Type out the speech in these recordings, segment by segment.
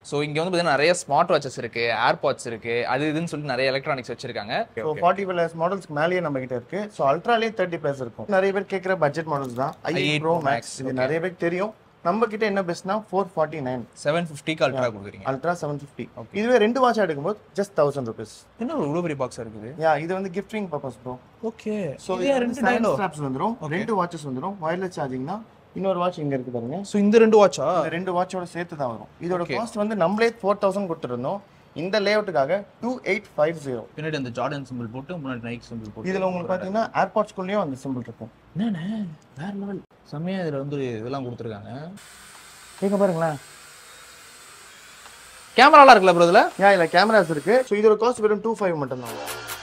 So இங்க வந்து பார்த்தீங்கன்னா நிறைய ஸ்மார்ட் வாட்சஸ் இருக்கு ஏர்பாட்ஸ் இருக்கு அது இதுன்னு சொல்லி நிறைய எலக்ட்ரானிக்ஸ் வச்சிருக்காங்க ஸோ ஃபார்ட்டி பிளஸ் மாடல்ஸ்க்கு மேலேயே நம்ம கிட்ட இருக்கு ஸோ அல்ட்ராலே தேர்ட்டி பிளஸ் இருக்கும் நிறைய பேர் கேட்குற பட்ஜெட் மாடல்ஸ் தான் I i8 pro Pro Max, max இது நிறைய பேருக்கு தெரியும் நம்ம கிட்ட என்ன பெஸ்ட்னா ஃபோர் ஃபார்ட்டி நைன் செவன் ஃபிஃப்டிக்கு அல்ட்ரா கொடுக்குறீங்க அல்ட்ரா செவன் ஃபிஃப்டி இதுவே ரெண்டு வாட்ச் எடுக்கும்போது ஜஸ்ட் தௌசண்ட் ருபீஸ் என்ன ஒரு இவ்வளோ பெரிய பாக்ஸ் இருக்குது யா இது வந்து gifting purpose bro okay so ரெண்டு ஸ்ட்ராப்ஸ் வந்துரும் ரெண்டு வாட்சஸ் வந்துரும் வயர்லெஸ் சார்ஜிங் தான் இன்னொரு வாட்ச் இங்க இருக்கு பாருங்க ஸோ இந்த ரெண்டு வாட்சா இந்த ரெண்டு வாட்சோட சேர்த்து தான் வரும் இதோட காஸ்ட் வந்து நம்மளே ஃபோர் தௌசண்ட் கொடுத்துருந்தோம் இந்த லேஅவுட்டுக்காக டூ எயிட் ஃபைவ் ஜீரோ பின்னாடி அந்த ஜார்டன் சிம்பிள் போட்டு முன்னாடி நைக் சிம்பிள் போட்டு இதுல உங்களுக்கு பாத்தீங்கன்னா ஏர்பாட்ஸ்குள்ளேயும் அந்த சிம்பிள் இருக்கும் என்னண்ணே வேற லெவல் செம்மையா இதுல வந்து இதெல்லாம் கொடுத்துருக்காங்க கேட்க பாருங்களேன் கேமராலாம் இருக்குல்ல ப்ரோ இதுல யா இல்ல கேமராஸ் இருக்கு ஸோ இதோட காஸ்ட் வெறும் டூ ஃபைவ் மட்டும் தான்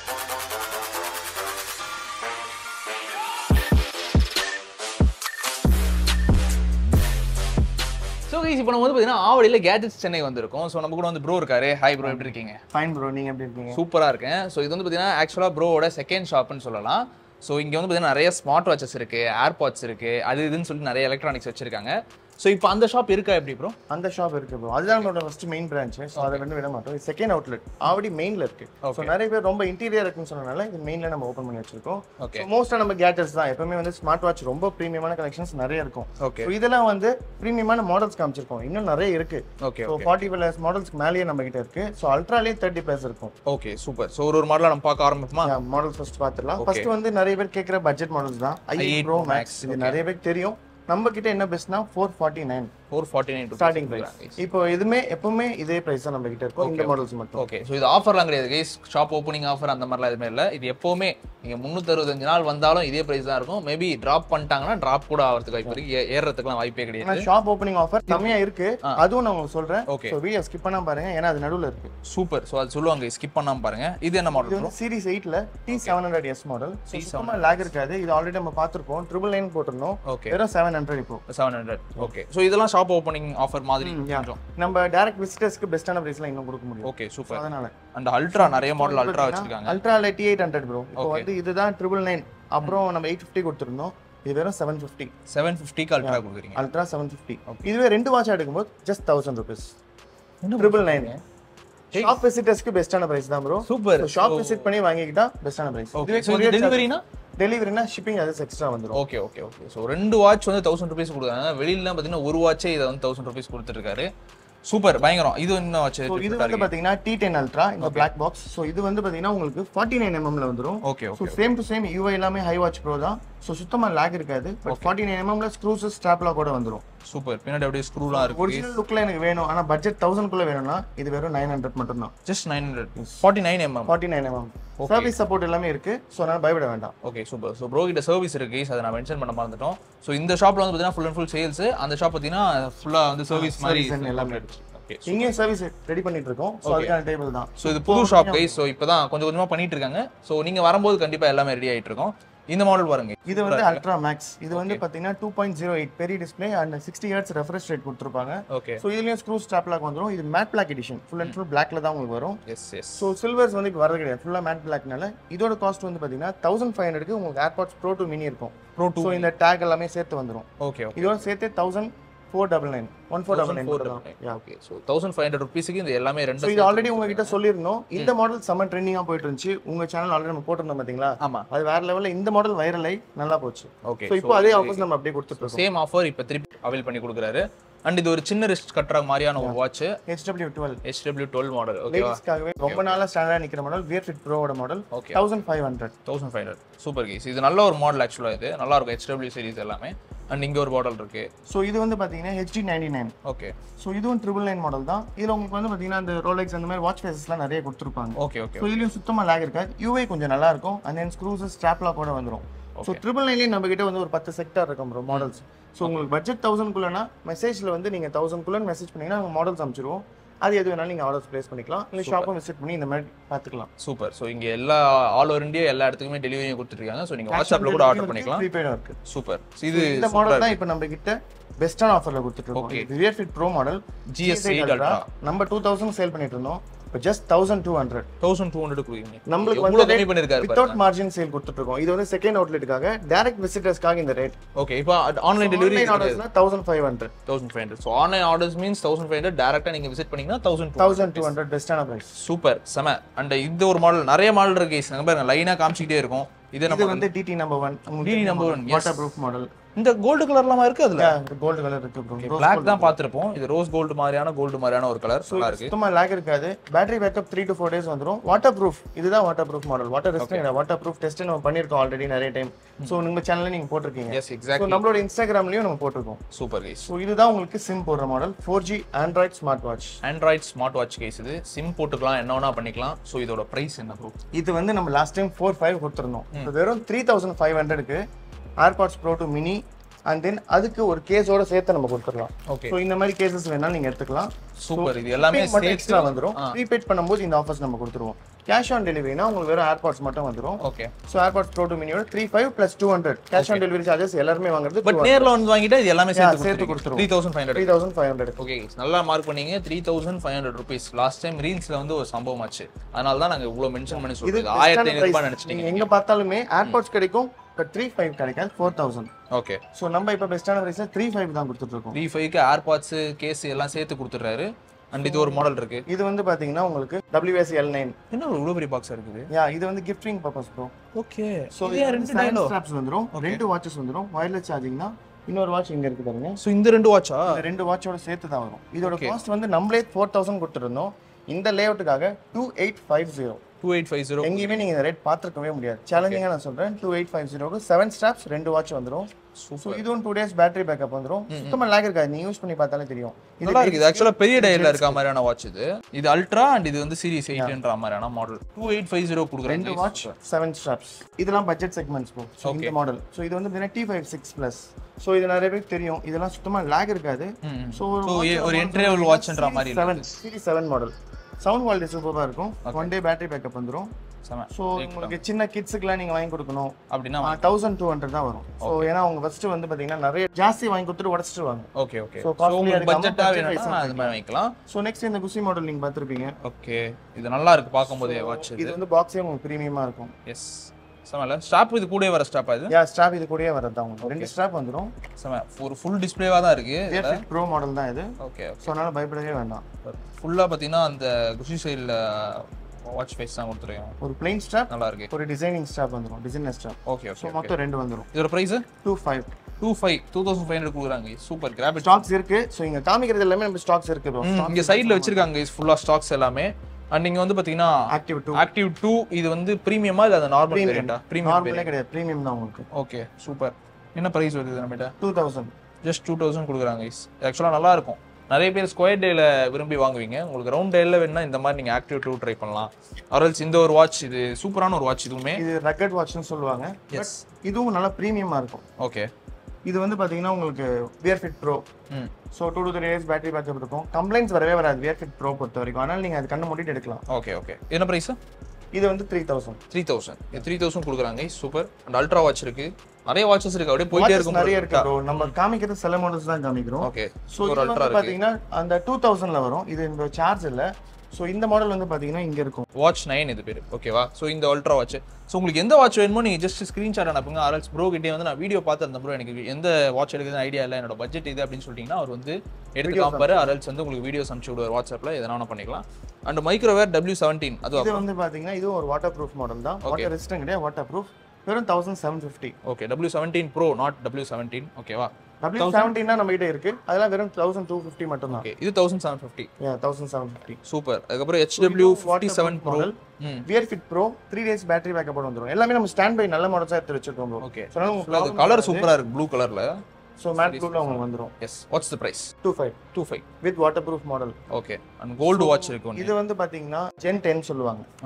ஸோ இப்போ நம்ம வந்து பார்த்தீங்கன்னா ஆவடியில் கேஜெட்ஸ் சென்னை வந்திருக்கோம் ஸோ நம்ம கூட வந்து ப்ரோ இருக்காரு ஹாய் ப்ரோ எப்படி இருக்கீங்க ஃபைன் ப்ரோ நீங்க எப்படி இருக்கீங்க சூப்பராக இருக்கேன் ஸோ இது வந்து பார்த்தீங்கன்னா ஆக்சுவலாக ப்ரோவோட செகண்ட் ஷாப்னு சொல்லலாம் ஸோ இங்கே வந்து பார்த்தீங்கன்னா நிறைய ஸ்மார்ட் வாட்சஸ் இருக்கு ஏர்பாட்ஸ் இருக்கு அது இதுன்னு சொல்லி நிறைய எலக்ட்ரானிக்ஸ் வச்சிருக்காங்க ஸோ இப்போ அந்த ஷாப் இருக்கா எப்படி ப்ரோ அந்த ஷாப் இருக்கு ப்ரோ அதுதான் நம்மளோட ஃபர்ஸ்ட் மெயின் பிரான்ச் ஸோ அதை வந்து விட மாட்டோம் இது செகண்ட் அவுட்லெட் ஆல்ரெடி மெயின்ல இருக்கு ஸோ நிறைய பேர் ரொம்ப இன்டீரியர் இருக்குன்னு சொன்னனால இது மெயின்ல நம்ம ஓப்பன் பண்ணி வச்சிருக்கோம் Okay. ஸோ மோஸ்ட்டாக நம்ம கேட்டர்ஸ் தான் எப்பவுமே வந்து ஸ்மார்ட் வாட்ச் ரொம்ப ப்ரீமியமான கலெக்ஷன்ஸ் நிறைய இருக்கும் ஓகே ஸோ இதெல்லாம் வந்து ப்ரீமியமான மாடல்ஸ் காமிச்சிருக்கோம் இன்னும் நிறைய இருக்கு ஓகே ஸோ ஃபார்ட்டி பிளஸ் மாடல்ஸ்க்கு மேலேயே நம்ம கிட்ட இருக்கு ஸோ அல்ட்ராலே தேர்ட்டி பிளஸ் இருக்கும் ஓகே சூப்பர் ஸோ ஒரு ஒரு மாடலாக நம்ம பார்க்க ஆரம்பிப்போமா மாடல் ஃபர்ஸ்ட் பார்த்துடலாம் ஃபர்ஸ்ட் வந்து நிறைய பேர் கேட்குற பட்ஜெட் மாடல்ஸ் தான் I i8 pro Pro maths இது நிறைய பேருக்கு தெரியும் நம்ம கிட்ட என்ன பெஸ்ட்னா four forty nine four forty nine starting price இப்போ எதுவுமே எப்பவுமே இதே பிரைஸ் தான் நம்ம கிட்ட இருக்கும் இந்த மாடல்ஸ் மட்டும் ஓகே ஸோ இது ஆஃபர்லாம் கிடையாது கைஸ் ஷாப் ஓப்பனிங் ஆஃபர் அந்த மாதிரிலாம் எதுவுமே இல்லை இது எப்போவுமே நீங்கள் முந்நூற்றறுபத்தஞ்சு நாள் வந்தாலும் இதே ப்ரைஸ் தான் இருக்கும் மேபி ட்ராப் பண்ணிட்டாங்கன்னா ட்ராப் கூட ஆகிறதுக்கு வாய்ப்பு இருக்கு ஏ- ஏறுறதுக்குலாம் வாய்ப்பே கிடையாது ஏன்னா ஷாப் ஓப்பனிங் ஆஃபர் கம்மியா இருக்கு அதுவும் நான் உங்களுக்கு சொல்றேன் Okay. ஸோ வீடியோ ஸ்கிப் பண்ணாம பாருங்க ஏன்னா அது நடுவுல இருக்கு சூப்பர் ஸோ அது சொல்லுவாங்க ஸ்கிப் பண்ணாம பாருங்க இது என்ன இது மாடல் வந்து சீரிஸ் எயிட்ல T seven hundred S model சுத்தமா லேக் இருக்காது இது ஆல்ரெடி நம்ம பார்த்திருப்போம் ட்ரிபிள் நைன் போட்டிருந்தோம் ஓகே வெறும் செவன் ஹண்ட்ரட் இப்போ செவன் ஹண்ட்ரட் ஓகே ஸோ இதெல்லாம் ஷாப் ஓப்பனிங் ஆஃபர் மாதிரி கொஞ்சம் நம்ம டைரக்ட் விசிட்டர்ஸ்க்கு பெஸ்டான பிரைஸ்ல இன்னும் கொடுக்க முடியும் ஓகே சூப்பர் அதனால அண்ட் அல்ட்ரா நிறைய மாடல் அல்ட்ரா வச்சிருக்காங்க அல்ட்ரால டி எயிட் ஹண்ட்ரட் ப்ரோ இப்போ வந்து இதுதான் ட்ரிபிள் நைன் அப்புறம் நம்ம எயிட் ஃபிஃப்டி கொடுத்துருந்தோம் இது வெறும் செவன் ஃபிஃப்டி செவன் ஃபிஃப்டிக்கு அல்ட்ரா கொடுக்குறீங்க அல்ட்ரா செவன் ஃபிஃப்டி இதுவே ரெண்டு வாட்ச் எடுக்கும்போது just thousand rupees triple nine shop விசிட்டர்ஸ்க்கு பெஸ்டான பிரைஸ் தான் ப்ரோ சூப்பர் ஷாப் விசிட் பண்ணி வாங்கிக்கிட்டா பெஸ்டான பிரைஸ் ஓகே ஸோ இது டெலிவரினா டெலிவரினா ஷிப்பிங் அது எக்ஸ்ட்ரா வந்துரும் ஓகே ஓகே ஓகே ஸோ ரெண்டு வாட்ச் வந்து தௌசண்ட் ருபீஸ் கொடுக்குறாங்க வெளியில பார்த்தீங்கன்னா ஒரு வாட்சே இதை வந்து தௌசண்ட் ருபீஸ் கொடுத்துருக்காரு சூப்பர் பயங்கரம் இது என்ன வாட்ச் ஸோ இது வந்து பாத்தீங்கன்னா டி டென் அல்ட்ரா இந்த பிளாக் பாக்ஸ் ஸோ இது வந்து பாத்தீங்கன்னா உங்களுக்கு ஃபார்ட்டி நைன் எம்எம்ல வந்துரும் okay so same to same UI எல்லாமே ஹை வாட்ச் ப்ரோ தான் ஸோ சுத்தமா லேக் இருக்காது பட் ஃபார்ட்டி நைன் எம்எம்ல ஸ்க்ரூஸ் ஸ்ட்ராப்லாம் கூட வந்துரும் சூப்பர் பின்னாடி அப்படியே ஸ்க்ரூலாம் இருக்கு ஒரிஜினல் லுக்ல எனக்கு வேணும் ஆனா பட்ஜெட் தௌசண்ட் குள்ள வேணும்னா இது வெறும் நைன் ஹண்ட்ரட் மட்டும் தான் just nine hundred forty nine MM forty nine MM service support எல்லாமே இருக்கு ஸோ அதனால பயப்பட வேண்டாம் ஓகே சூப்பர் ஸோ ப்ரோ கிட்ட சர்வீஸ் இருக்கு அதை நான் மென்ஷன் பண்ண மறந்துட்டோம் ஸோ இந்த ஷாப்ல வந்து பார்த்தீங்கன்னா ஃபுல் அண்ட் ஃபுல் சேல்ஸ் அந்த ஷாப் பார்த்தீங்கன்னா ஃபுல்லாக வந்து சர்வீஸ் மாதிரி service எல்லாமே ஓகே இங்கேயும் சர்வீஸ் ரெடி பண்ணிட்டு இருக்கோம் ஸோ அதுக்கான டேபிள் தான் ஸோ இது புது ஷாப் கைஸ் ஸோ இப்போ தான் கொஞ்சம் கொஞ்சமாக பண்ணிட்டு இருக்காங்க ஸோ நீங்க வரும்போது கண்டிப்பா எல்லாமே ரெடி ஆயிட்டு இருக்கோம் இந்த மாடல் பாருங்க இது வந்து அல்ட்ரா மேக்ஸ் இது வந்து பாத்தீங்கன்னா டூ பாயிண்ட் ஜீரோ எயிட் பெரிய display and sixty hertz refresh rate கொடுத்துருப்பாங்க ஓகே ஸோ இதுலயும் ஸ்க்ரூ ஸ்டாப் லாக் வந்துரும் இது matte black edition full and full பிளாக்ல தான் உங்களுக்கு வரும் எஸ் எஸ் ஸோ சில்வர்ஸ் வந்து இப்போ வரது கிடையாது ஃபுல்லாக மேட் பிளாக்னால இதோட காஸ்ட் வந்து பாத்தீங்கன்னா தௌசண்ட் ஃபைவ் ஹண்ட்ரட்க்கு உங்களுக்கு ஏர்பாட்ஸ் ப்ரோ டூ மினி இருக்கும் ப்ரோ டூ ஸோ இந்த டேக் எல்லாமே சேர்த்து வந்துரும் ஓகே ஓகே இதோட சேர்த்து thousand four double nine one four double nine okay so thousand five hundred ருபீஸுக்கு இந்த எல்லாமே ஸோ ரெண்டு இது ஆல்ரெடி உங்ககிட்ட சொல்லியிருந்தோம் இந்த மாடல் செம்ம ட்ரெண்டிங்காக போயிட்டு இருந்துச்சு உங்க சேனல் ஆல்ரெடி நம்ம போட்டிருந்தோம் பாத்தீங்களா ஆமா அது வேற லெவல்ல இந்த மாடல் வைரல் ஆகி நல்லா போச்சு ஓகே ஸோ இப்போ அதே ஆஃபர்ஸ் நம்ம அப்படியே கொடுத்துட்டு இருக்கோம் சேம் ஆஃபர் இப்போ திருப்பி அவைல் பண்ணி கொடுக்குறாரு அண்ட் இது ஒரு சின்ன ரிஸ்ட் கட்டுற மாதிரியான ஒரு watch HW twelve HW twelve model ஓகேவா லேடிஸ்க்காகவே ரொம்ப நாளா ஸ்டாண்டர்டா நிக்கிற மாடல் வியர் ஃபிட் ப்ரோவோட model okay thousand five hundred thousand five hundred super case இது நல்ல ஒரு மாடல் ஆக்சுவலாக இது நல்லா இருக்கும் ஹெச்டபிள்யூ சீரிஸ் எல்லாமே அண்ட் இங்க ஒரு மாடல் இருக்கு ஸோ இது வந்து பாத்தீங்கன்னா HD ninety nine okay so இதுவும் ட்ரிபிள் நைன் மாடல் தான் இதுல உங்களுக்கு வந்து பாத்தீங்கன்னா அந்த ரோலெக்ஸ் அந்த மாதிரி வாட்ச் ஃபேஸஸ்லாம் நிறைய கொடுத்துருப்பாங்க ஓகே ஓகே ஸோ இதுலயும் சுத்தமா லேக் இருக்காது யூஐ கொஞ்சம் நல்லா இருக்கும் அண்ட் தென் ஸ்க்ரூஸ் ஸ்ட்ராப்லாம் கூட வந்துரும் ஸோ ட்ரிபிள் நைன்லேயே நம்ம கிட்ட வந்து ஒரு பத்து செக்டார் இருக்கும் ப்ரோ மாடல்ஸ் ஸோ உங்களுக்கு பட்ஜெட் தௌசண்ட்குள்ளனா மெசேஜ்ல வந்து நீங்க தௌசண்ட்குள்ளன்னு மெசேஜ் பண்ணீங்கன்னா நாங்கள் மாடல்ஸ் அனுப்பிச்சிருவோம் அது எது வேணாலும் நீங்க ஆர்டர்ஸ் பிளேஸ் பண்ணிக்கலாம் இல்லை ஷாப்பும் விசிட் பண்ணி இந்த மாதிரி பார்த்துக்கலாம் சூப்பர் ஸோ இங்க எல்லா ஆல் ஓவர் இந்தியா எல்லா இடத்துக்குமே டெலிவரி கொடுத்துருக்காங்க ஸோ நீங்க வாட்ஸ்அப்ல கூட ஆர்டர் பண்ணிக்கலாம் ப்ரீபெய்டும் இருக்கு சூப்பர் இது இந்த மாடல் தான் இப்போ நம்ம கிட்ட பெஸ்டான ஆஃபர்ல கொடுத்துட்டு இருக்கோம் இது wear fit pro model GS8 Ultra. நம்ம டூ தௌசண்ட் சேல் பண்ணிட்டு இருந்தோம் இப்போ just thousand two hundred thousand two hundred கொடுக்குறீங்க நம்மளுக்கு எவ்வளவு வந்து கம்மி பண்ணிருக்காரு வித்தவுட் மார்ஜின் சேல் கொடுத்துட்டு இருக்கோம் இது வந்து செகண்ட் அவுட்லெட்டுக்காக டைரக்ட் விசிட்டர்ஸ்க்காக இந்த ரேட் ஓகே இப்போ ஆன்லைன் டெலிவரி ஆன்லைன் ஆர்டர்ஸ்னா thousand five hundred thousand five hundred so online orders means thousand five hundred டேரக்டா நீங்க விசிட் பண்ணீங்கன்னா தௌசண்ட் தௌசண்ட் டூ ஹண்ட்ரட் பெஸ்ட்டான ப்ரைஸ் சூப்பர் செம அண்ட் இந்த ஒரு மாடல் நிறைய மாடல் இருக்கு guys. நாங்க பாருங்க லைனா காமிச்சிக்கிட்டே இருக்கும் இது இது நம்ம வந்து DT number one DT number one, yes. Waterproof model இந்த கோல்டு கலர்லாம் இருக்கு அதுல கோல்டு கலர் இருக்கு ப்ரோ பிளாக் தான் பார்த்திருப்போம் இது ரோஸ் கோல்டு மாதிரியான கோல்டு மாதிரியான ஒரு கலர் நல்லா இருக்கு சுத்தமா லேக் இருக்காது battery backup three to four days வந்துரும் வாட்டர் ப்ரூஃப் இதுதான் waterproof model water rest waterproof test நம்ம பண்ணிருக்கோம் ஆல்ரெடி நிறைய டைம் ஸோ நம்ம சேனல்ல நீங்க போட்டிருக்கீங்க எஸ் ஸோ எக்ஸாக்ட்லி நம்மளோட இன்ஸ்டாகிராம்லயும் நம்ம போட்டிருக்கோம் சூப்பர் கைஸ் ஸோ இதுதான் உங்களுக்கு சிம் போடுற model four G Android smartwatch Android smartwatch case இது சிம் போட்டுக்கலாம் என்ன வேணா பண்ணிக்கலாம் ஸோ இதோட பிரைஸ் என்ன ப்ரோ இது வந்து நம்ம லாஸ்ட் டைம் ஃபோர் ஃபைவ் கொடுத்துருந்தோம் இப்போ வெறும் த்ரீ தௌசண்ட் ஃபைவ் ஹண்ட்ரடுக்கு AirPods pro two mini and then அதுக்கு ஒரு கேஸோட சேர்த்து நம்ம கொடுத்துடலாம் ஓகே ஸோ இந்த மாதிரி கேசஸ் வேணாலும் நீங்க எடுத்துக்கலாம் சூப்பர் இது எல்லாமே Prepaid மட்டும் சேர்த்து எக்ஸ்ட்ரா வந்துரும் ப்ரீபெய்ட் பண்ணும்போது இந்த ஆஃபர்ஸ் நம்ம கொடுத்துருவோம் கேஷ் ஆன் டெலிவரினா உங்களுக்கு வெறும் ஏர்பாட்ஸ் மட்டும் வந்துரும் okay so AirPods pro two மினியோட three five plus two hundred cash on delivery charges எல்லாருமே வாங்குறது பட் நேர்ல வந்து வாங்கிட்டா இது எல்லாமே சேர்த்து சேர்த்து கொடுத்துருவோம் கொடுத்துருவோம். Three thousand five three hundred thousand five hundred okay நல்லா மார்க் பண்ணீங்க three thousand five hundred rupees last time ரீல்ஸ்ல வந்து ஒரு சம்பவம் ஆச்சு அதனால தான் நாங்க இவ்வளவு மென்ஷன் பண்ணி இது சொல்றோம் ஆயிரத்தி ஐநூறு ரூபாய் நீங்க நினைச்சிட்டீங்க எங்க பார்த்தாலுமே ஏர்பாட்ஸ் கிடைக்கும் பட் த்ரீ ஃபைவ் கிடைக்காது ஃபோர் தௌசண்ட் ஓகே ஸோ நம்ம இப்போ பெஸ்ட்டான ப்ரைஸ்ல த்ரீ ஃபைவ் தான் கொடுத்துட்டு இருக்கோம் த்ரீ ஃபைவ்க்கு ஏர்பாட்ஸ் கேஸ் எல்லாம் சேர்த்து கொடுத்துட்றாரு அண்ட் இது ஒரு மாடல் இருக்கு இது வந்து பாத்தீங்கன்னா உங்களுக்கு WS எல் நைன் என்ன ஒரு இவ்வளவு பெரிய பாக்ஸ் இருக்குது யா இது வந்து gifting purpose bro okay so இது ரெண்டு செவன் டைலோ ஸ்ட்ராப்ஸ் வந்துரும் ரெண்டு வாட்சஸ் வந்துரும் வயர்லெஸ் சார்ஜிங் தான் இன்னொரு வாட்ச் இங்க இருக்கு பாருங்க ஸோ இந்த ரெண்டு வாட்சா இந்த ரெண்டு வாட்சோட சேர்த்து தான் வரும் இதோட காஸ்ட் வந்து நம்மளே ஃபோர் தௌசண்ட் கொடுத்துருந்தோம் இந்த லேஅவுட்டுக்காக two eight five zero two eight five zero எங்கேயுமே நீங்க இந்த ரேட் பார்த்துருக்கவே முடியாது சேலஞ்சிங்காக நான் சொல்றேன் டூ எயிட் ஃபைவ் ஜீரோக்கு செவன் ஸ்டாப்ஸ் ரெண்டு வாட்ச் வந்துரும் ஸோ இதுவும் டூ டேஸ் பேட்டரி பேக்கப் வந்துரும் சுத்தமா லேக் இருக்காது நீ யூஸ் பண்ணி பார்த்தாலே தெரியும் இது நல்லா இருக்கு இது ஆக்சுவலா பெரிய டயர்ல இருக்க மாதிரியான வாட்ச் இது இது அல்ட்ரா அண்ட் இது வந்து சீரிஸ் எயிட்ன்ற மாதிரியான model two eight five zero ரெண்டு கொடுக்குறேன் வாட்ச் செவன் ஸ்ட்ராப்ஸ் இதெல்லாம் பட்ஜெட் செக்மெண்ட்ஸ் ப்ரோ ஸோ இந்த மாடல் ஸோ இது வந்து T five six plus so இது நிறைய பேருக்கு தெரியும் இதெல்லாம் சுத்தமா லேக் இருக்காது ஸோ So, ஏ- ஒரு entry level watch ன்ற மாதிரி seven series seven model sound quality சூப்பராக இருக்கும் ஒன் டே பேட்டரி பேக்கப் வந்துரும் செம ஸோ உங்களுக்கு சின்ன கிட்ஸுக்குலாம் நீங்க வாங்கி கொடுக்கணும் அப்படின்னா தௌசண்ட் டூ ஹண்ட்ரட் தான் வரும் ஸோ ஏன்னா அவங்க ஃபர்ஸ்ட் வந்து பாத்தீங்கன்னா நிறைய ஜாஸ்தி வாங்கி கொடுத்துட்டு உடச்சிட்டுவாங்க okay okay So, so costly உங்களுக்கு இருக்காம பட்ஜெட்டா budget வேணும்னா wise அது மாதிரி வாங்கிக்கலாம் ஸோ நெக்ஸ்ட் இந்த குசி மாடல் நீங்க பார்த்துருப்பீங்க ஓகே இது நல்லா இருக்கு பார்க்கும்போதே வாட்ச் இது இது வந்து பாக்ஸே உங்களுக்கு ப்ரீமியமா இருக்கும் எஸ் செமல ஸ்டாப் இது கூடவே வர ஸ்டாப் இது யா ஸ்ட்ராப் இது கூடயே வரது தான் உங்களுக்கு ரெண்டு ஸ்ட்ராப் வந்துரும் செம ஒரு ஃபுல் டிஸ்பிளேவா தான் இருக்கு ஏர்ஃபிட் ப்ரோ மாடல் தான் இது ஓகே ஸோ அதனால பயப்படவே வேண்டாம் ஃபுல்லா பாத்தீங்கன்னா அந்த குஷி சைடில் வாட்ச் ஃபேஸ் தான் கொடுத்துருக்கோம் ஒரு பிளைன் ஸ்ட்ராப் நல்லா இருக்கு ஒரு டிசைனிங் ஸ்ட்ராப் வந்துரும் designer strap okay so okay மொத்தம் ரெண்டு வந்துரும் இதோட price two five two five two thousand five hundred கொடுக்குறாங்க சூப்பர் கிராபிட் ஸ்டாக்ஸ் இருக்கு ஸோ இங்க காமிக்கிறது எல்லாமே நம்ம ஸ்டாக்ஸ் இருக்கு ப்ரோ இங்க சைடுல வச்சிருக்காங்க ஃபுல்லா ஸ்டாக்ஸ் எல்லாமே அண்ட் நீங்க வந்து பாத்தீங்கன்னா ஆக்டிவ் டூ ஆக்டிவ் டூ இது வந்து பிரீமியமா இல்ல அது நார்மல் வேரியண்டா பிரீமியம் நார்மலே கிடையாது ப்ரீமியம் தான் உங்களுக்கு ஓகே சூப்பர் என்ன பிரைஸ் வருது நம்மகிட்ட two thousand just two thousand கொடுக்குறாங்க guys ஆக்சுவலாக நல்லா இருக்கும் நிறைய பேர் ஸ்கொயர் டேல விரும்பி வாங்குவீங்க உங்களுக்கு ரவுண்ட் டேல வேணா இந்த மாதிரி நீங்க ஆக்டிவ் டூ ட்ரை பண்ணலாம் அரல்ஸ் இந்த ஒரு வாட்ச் இது சூப்பரான ஒரு வாட்ச் இதுவுமே இது ரக்கட் வாட்ச்னு சொல்லுவாங்க எஸ் இதுவும் நல்லா ப்ரீமியமா இருக்கும் ஓகே இது வந்து பாத்தீங்கன்னா உங்களுக்கு wear fit pro hmm so two to three days battery backup இருக்கும் கம்ப்ளைண்ட்ஸ் வரவே வராது வியர் ஃபிட் ப்ரோ பொறுத்த வரைக்கும் அதனால நீங்க அது கண்ணை மூடிட்டு எடுக்கலாம் ஓகே ஓகே என்ன ப்ரைஸ் இது வந்து three thousand three thousand three thousand கொடுக்குறாங்க சூப்பர் அண்ட் அல்ட்ரா வாட்ச் இருக்கு நிறைய வாட்சஸ் இருக்கு அப்படியே போயிட்டே இருக்கும் நிறைய இருக்கு ப்ரோ நம்ம காமிக்கிறது சில மாடல்ஸ் தான் காமிக்கிறோம் ஓகே ஸோ ஒரு இது அல்ட்ரா வந்து இருக்கு பாத்தீங்கன்னா அந்த டூ தௌசண்ட்ல வரும் இது இந்த சார்ஜ் இல்ல ஸோ இந்த மாடல் வந்து பாத்தீங்கன்னா இங்க இருக்கும் வாட்ச் நைன் இது பேர் ஓகேவா ஸோ இந்த அல்ட்ரா வாட்ச் ஸோ உங்களுக்கு எந்த வாட்ச் வேணுமோ நீங்கள் ஜஸ்ட் ஸ்க்ரீன்ஷாட் அனுப்புங்க ஆர்எல்ஸ் ப்ரோ கிட்டே வந்து நான் வீடியோ பார்த்து அந்த ப்ரோ எனக்கு எந்த வாட்ச் எடுக்குதுன்னு ஐடியா இல்லை என்னோட பட்ஜெட் இது அப்படின்னு சொல்லிட்டீங்கன்னா அவர் வந்து எடுத்து காப்பாரு ஆர்எல்ஸ் வந்து உங்களுக்கு வீடியோஸ் அனுப்பிச்சு விடுவார் வாட்ஸ்அப்பில் எதனா ஒன்று பண்ணிக்கலாம் அண்ட் மைக்ரோவேர் டபிள்யூ செவன்டீன் அது இது வந்து பாத்தீங்கன்னா இதுவும் ஒரு வாட்டர் ப்ரூஃப் மாடல் தான் வாட்டர் ரெசிஸ்டன் கிடையாது வாட்டர் ப்ரூஃப் வெறும் thousand seven fifty okay W seventeen pro not W seventeen ஓகேவா டபிள்யூ செவன்டீன் நம்ம கிட்ட இருக்கு அதெல்லாம் வெறும் தௌசண்ட் டூ ஃபிஃப்டி மட்டும் தான் ஓகே இது thousand seven fifty thousand seven fifty super அதுக்கப்புறம் HW forty seven pro hmm wear fit pro three days battery backup வந்துரும் எல்லாமே நம்ம ஸ்டாண்ட் பை நல்ல மாடல்ஸா எடுத்து வச்சிருக்கோம் ப்ரோ ஓகே ஸோ அது கலர் சூப்பராக இருக்கு ப்ளூ கலரில் ஸோ மேட் ப்ளூல உங்களுக்கு வந்துரும் yes what's the price two five two five with waterproof model okay and gold watch இருக்கு ஒன்று இது வந்து பாத்தீங்கன்னா ஜென் டென் சொல்லுவாங்க ஓகே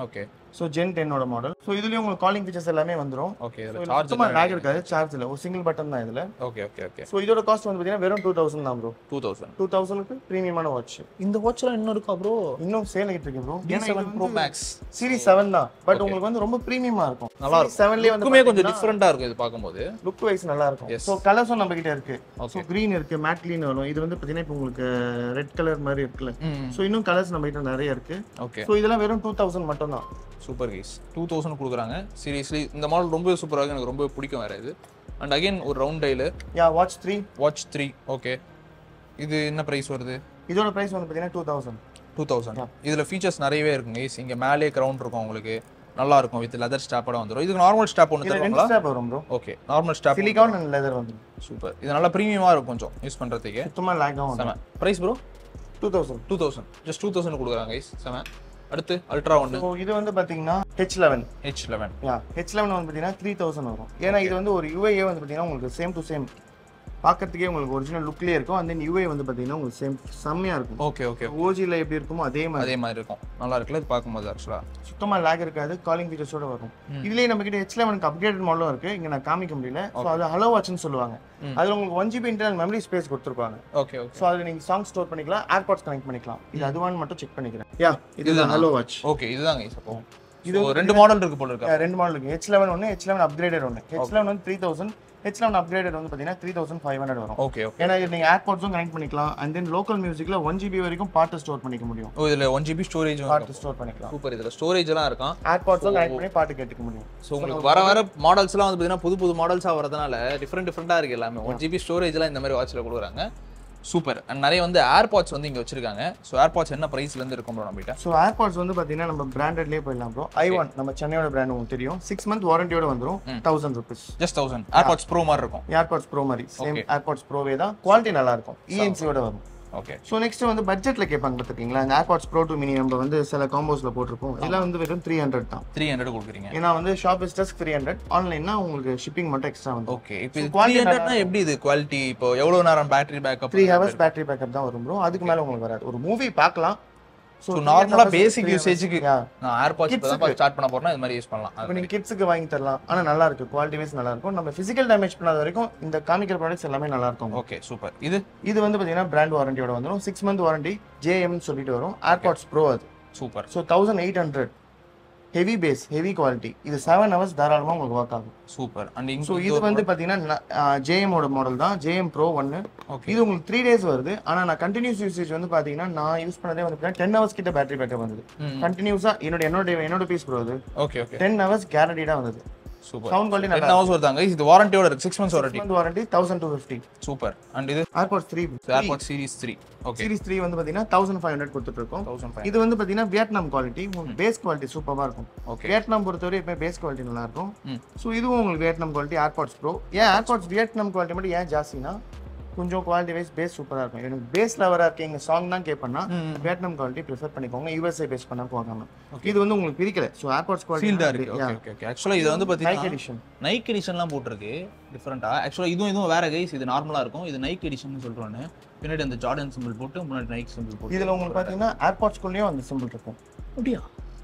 ஸோ ஜென் டென்னோட மாடல் ஸோ இதுலயும் உங்களுக்கு காலிங் ஃபீச்சர்ஸ் எல்லாமே வந்துரும் ஓகே இதுல So, சார்ஜ் சுத்தமா லேக் இருக்காது சார்ஜ் இல்லை ஒரு சிங்கிள் பட்டன் தான் இதுல ஓகே ஓகே ஓகே ஸோ இதோட காஸ்ட் வந்து பார்த்தீங்கன்னா வெறும் டூ தௌசண்ட் தான் ப்ரோ டூ தௌசண்ட் டூ தௌசண்ட்க்கு ப்ரீமியமான வாட்ச் இந்த வாட்ச்லாம் இன்னும் இருக்கா ப்ரோ இன்னும் சேல் ஆகிட்டு இருக்கு pro T seven pro max series seven தான் பட் உங்களுக்கு வந்து ரொம்ப ப்ரீமியமா இருக்கும் நல்லா இருக்கும் செவன்லேயே வந்து லுக்குமே கொஞ்சம் டிஃப்ரெண்டா இருக்கும் இது பார்க்கும்போது லுக் வைஸ் நல்லா இருக்கும் Yes. ஸோ கலர்ஸும் நம்ம கிட்ட இருக்கு Okay. ஸோ க்ரீன் இருக்கு மேட் க்ளீன் வரும் இது வந்து பார்த்தீங்கன்னா இப்போ உங்களுக்கு ரெட் கலர் மாதிரி இருக்குல்ல ம் ஸோ இன்னும் கலர்ஸ் நம்ம கிட்ட நிறைய இருக்கு ஓகே ஸோ இதெல்லாம் வெறும் டூ தௌசண்ட் மட்டும் தான் சூப்பர் கேஸ் டூ தௌசண்ட் கொடுக்குறாங்க சீரியஸ்லி இந்த மாடல் ரொம்ப சூப்பராக எனக்கு ரொம்ப பிடிக்கும் வேற இது அண்ட் அகைன் ஒரு round dial yeah watch three watch three okay இது என்ன ப்ரைஸ் வருது இதோட பிரைஸ் வந்து பார்த்தீங்கன்னா டூ தௌசண்ட் டூ தௌசண்ட் இதில் ஃபீச்சர்ஸ் நிறையவே இருக்குங்க கேஸ் இங்கே மேலே கிரவுண்ட் இருக்கும் உங்களுக்கு நல்லா இருக்கும் வித் லெதர் ஸ்டாப்போட வந்துடும் இதுக்கு நார்மல் ஸ்டாப் ஒன்று இது ரெண்டு தருவாங்களா ஸ்டாப் வரும் pro okay normal strap silicone and leather வந்து சூப்பர் இது நல்லா ப்ரீமியமாக இருக்கும் கொஞ்சம் யூஸ் பண்ணுறதுக்கு சுத்தமா லேக் ஆகும் செம price pro two thousand two thousand just two thousand கொடுக்குறாங்க கைஸ் செம அடுத்து அல்ட்ரா ஒன்று ஸோ இது வந்து பார்த்தீங்கன்னா H eleven H eleven yeah H eleven வந்து பார்த்தீங்கன்னா த்ரீ தௌசண்ட் வரும் ஏன்னா இது வந்து ஒரு யூஏஏ வந்து பார்த்தீங்கன்னா உங்களுக்கு சேம் டு சேம் பார்க்கறதுக்கே உங்களுக்கு ஒரிஜினல் லுக்லேயே இருக்கும் அந்த யூஏ வந்து பார்த்தீங்கன்னா உங்களுக்கு சேம் செம்மையாக இருக்கும் ஓகே ஓகே ஓஜியில் எப்படி இருக்குமோ அதே மாதிரி அதே மாதிரி இருக்கும் நல்லா இருக்குல்ல இது பார்க்கும்போது ஆக்சுவலாக சுத்தமாக லேக் இருக்காது காலிங் ஃபீச்சர்ஸோட வரும் இதுலேயே நம்ம கிட்ட ஹெச் லெவனுக்கு அப்கிரேட் மாடலும் இருக்கு இங்கே நான் காமிக்க முடியல ஸோ அது ஹலோ வாட்ச்னு சொல்லுவாங்க ம். அதில் உங்களுக்கு one GB internal memory space கொடுத்துருப்பாங்க ஓகே ஓகே ஸோ அதில் நீங்கள் சாங் ஸ்டோர் பண்ணிக்கலாம் ஏர்பாட்ஸ் கனெக்ட் பண்ணிக்கலாம் இது அதுவான்னு மட்டும் செக் பண்ணிக்கிறேன் யா இது இதுதானா? ஹலோ வாட்ச் ஓகே இதுதாங்க கைஸ் அப்போ இது இது ரெண்டு மாடல் இருக்கு போல இருக்கா ரெண்டு மாடல் இருக்கு ஹெச் லெவன் ஒன்று ஹெச் லெவன் அப்கிரேடட் ஒன்று ஹெச் லெவன் வந்து three thousand H eleven upgraded வந்து பார்த்தீங்கன்னா த்ரீ தௌசண்ட் ஃபைவ் ஹண்ட்ரட் வரும் ஓகே ஓகே ஏன்னா இது நீங்கள் ஏர்பாட்ஸும் கனெக்ட் பண்ணிக்கலாம் அண்ட் தென் லோக்கல் மியூசிக்கில் ஒன் ஜிபி வரைக்கும் பாட்டு ஸ்டோர் பண்ணிக்க முடியும் ஓ இதில் ஒன் ஜிபி ஸ்டோரேஜ் பாட்டு ஸ்டோர் பண்ணிக்கலாம் சூப்பர் இதில் ஸ்டோரேஜ் எல்லாம் இருக்கான் ஏர்பாட்ஸும் கனெக்ட் பண்ணி பாட்டு கேட்டுக்க முடியும் ஸோ உங்களுக்கு வர வர மாடல்ஸ்லாம் வந்து பார்த்தீங்கன்னா புது புது மாடல்ஸாக வரதுனால டிஃப்ரெண்ட் டிஃப்ரெண்ட்டாக இருக்கு எல்லாமே ஒன் ஜிபி ஸ்டோரேஜ்லாம் இந்த மாதிரி வாட்சில் கொடுக்குறாங்க சூப்பர் அண்ட் நிறைய வந்து ஏர்பாட்ஸ் வந்து இங்கே வச்சிருக்காங்க ஸோ ஏர்பாட்ஸ் என்ன ப்ரைஸ்லேருந்து இருக்கும் ப்ரோ நம்மகிட்ட ஸோ ஏர்பாட்ஸ் வந்து பார்த்தீங்கன்னா நம்ம பிராண்டட்லேயே போயிடலாம் ப்ரோ ஐ ஒன் நம்ம சென்னையோட பிராண்ட் உங்களுக்கு தெரியும் சிக்ஸ் மந்த் வாரண்டியோட வந்துரும் thousand rupees just thousand AirPods pro மாதிரி இருக்கும் ஏர்பாட்ஸ் ப்ரோ மாதிரி சேம் ஏர்பாட்ஸ் ப்ரோவே தான் குவாலிட்டி நல்லா இருக்கும் இஎன்சியோட வரும் ஓகே ஸோ நெக்ஸ்ட் வந்து பட்ஜெட்ல கேட்பாங்க பார்த்துருக்கீங்களா இந்த ஏர்பாட்ஸ் ப்ரோ டூ மினி நம்ம வந்து சில காம்போஸ்ல போட்டிருப்போம் இதெல்லாம் வந்து வெறும் த்ரீ ஹண்ட்ரட் தான் த்ரீ ஹண்ட்ரட் கொடுக்குறீங்க ஏன்னா வந்து ஷாப் இஸ்டஸ் த்ரீ ஹண்ட்ரட் ஆன்லைன்னா உங்களுக்கு ஷிப்பிங் மட்டும் எக்ஸ்ட்ரா வந்து ஓகே இப்போ இது த்ரீ ஹண்ட்ரட்னா எப்படி இது குவாலிட்டி இப்போ எவ்வளோ நேரம் battery backup three hours battery backup தான் வரும் ப்ரோ அதுக்கு மேல உங்களுக்கு வராது ஒரு மூவி பார்க்கலாம் ஸோ நார்மலாக பேசிக் யூசேஜுக்கு Yeah. நான் ஏர்பாட்ஸ் இப்போ தான் ஸ்டார்ட் பண்ண போறேன்னா இது மாதிரி யூஸ் பண்ணலாம் இப்போ நீங்க கிட்ஸுக்கு வாங்கி தரலாம் ஆனா நல்லா இருக்கு குவாலிட்டி வைஸ் நல்லா இருக்கும் நம்ம பிசிக்கல் டேமேஜ் பண்ணாத வரைக்கும் இந்த காமிக்கிற ப்ராடக்ட்ஸ் எல்லாமே நல்லா இருக்கும் ஓகே சூப்பர் இது இது வந்து பாத்தீங்கன்னா பிராண்ட் வாரண்டியோட வந்துடும் சிக்ஸ் மந்த் வாரண்டி ஜேஎம்னு சொல்லிட்டு வரும் ஏர்பாட்ஸ் ப்ரோ அது super so thousand eight hundred heavy bass heavy quality இது செவன் ஹவர்ஸ் தாராளமாக உங்களுக்கு ஒர்க் ஆகும் சூப்பர் அண்ட் ஸோ இங்க இது வந்து பார்த்தீங்கன்னா ஜேஎம்மோட மாடல் தான் ஜேஎம் ப்ரோ ஒன்று ஓகே இது உங்களுக்கு த்ரீ டேஸ் வருது ஆனால் நான் கண்டினியூஸ் யூசேஜ் வந்து பார்த்தீங்கன்னா நான் யூஸ் பண்ணதே வந்து டென் ஹவர்ஸ் கிட்ட பேட்டரி பேக்கப் வந்தது ம். கண்டினியூஸாக என்னோட என்னோட என்னோட பீஸ் ப்ரோ அது ஓகே ஓகே டென் ஹவர்ஸ் கேரண்டீடாக வந்தது சூப்பர் சவுண்ட் குவாலிட்டி டென் நல்லா ஹவர்ஸ் வருதாங்க இது வாரண்டியோட இருக்கு six months warranty month warranty thousand two fifty super and இது AirPods three AirPod series three okay series three வந்து பார்த்தீங்கன்னா தௌசண்ட் ஃபைவ் ஹண்ட்ரட் கொடுத்துட்டு இருக்கோம் தௌசண்ட் ஃபைவ் இது வந்து பார்த்தீங்கன்னா வியட்நாம் குவாலிட்டி உங்களுக்கு பேஸ் குவாலிட்டி சூப்பராக இருக்கும் ஓகே வியட்நாம் பொறுத்தவரை எப்பவுமே பேஸ் குவாலிட்டி நல்லா இருக்கும் ம். ஸோ இதுவும் உங்களுக்கு வியட்நாம் குவாலிட்டி ஏர்பாட்ஸ் ப்ரோ ஏன் ஏர்பாட்ஸ் வியட்நாம் குவாலிட்டி மட்டும் ஏன் ஜாஸ்தினா கொஞ்சம் குவாலிட்டி வைஸ் பேஸ் சூப்பராக இருக்கும் எனக்கு பேஸ் லெவராக இருக்கு எங்கள் சாங் தான் கேட்பேன்னா வியட்நாம் குவாலிட்டி ப்ரிஃபர் பண்ணிக்கோங்க யூஎஸ்ஏ பேஸ் பண்ண போகாம இது வந்து உங்களுக்கு பிரிக்கல ஸோ ஏர்பாட்ஸ் ஃபீல்டா இருக்கு குவாலிட்டி ஓகே ஓகே ஓகே ஆக்சுவலாக இது வந்து நைக் பார்த்தீங்கன்னா எடிஷன் நைக் எடிஷன்லாம் போட்டிருக்கு டிஃப்ரெண்ட்டாக ஆக்சுவலாக இதுவும் இதுவும் வேற கைஸ் இது நார்மலாக இருக்கும் இது நைக் எடிஷன் சொல்கிறோன்னு பின்னாடி அந்த ஜார்டன் சிம்பிள் போட்டு முன்னாடி நைக் சிம்பிள் போட்டு இதில் உங்களுக்கு பார்த்தீங்கன்னா ஏர்பாட்ஸ்குள்ளேயும் அந்த சிம்பிள் இருக்கும் அப்படியா